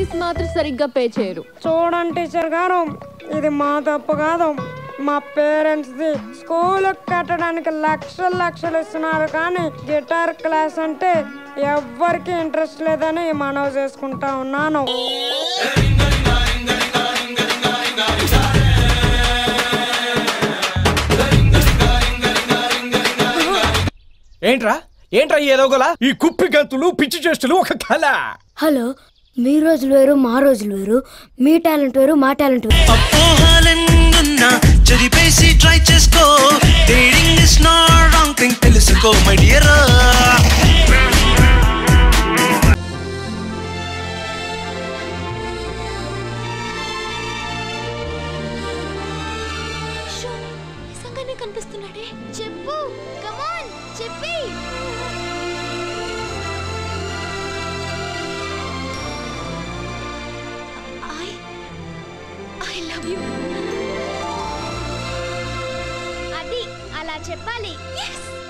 fee మాత్రం సరిగ్గా pay చేయరు చూడండి టీచర్ గారు ఇది మా తప్పు కాదు మా పేరెంట్స్ది స్కూల్ కట్టడానికి లక్షలు లక్షలు ఇస్తున్నారు కానీ గిటార్ క్లాస్ అంటే ఎవ్వరికి ఇంట్రెస్ట్ లేదని మనవి చేసుకుంటా ఉన్నాను ఏంట్రా ఏంట్రా ఈ ఏదోగోలా ఈ కుప్పి గంతులు పిచ్చి చేష్టలు ఒక కళ హలో మీ రోజులు వేరు మా రోజులు వేరు మీ టాలెంట్ వేరు మా టాలెంట్ వేరు అపోహలెన్నున్నా చెరిపేసి ట్రై చేసుకో dating is not wrong thing తెలుసుకో మై డియర్ నిజంగానే కనిపిస్తున్నాడే చెప్పు కమాన్ చెప్పి ఐ ఐ లవ్ యు అది అలా చెప్పాలి yes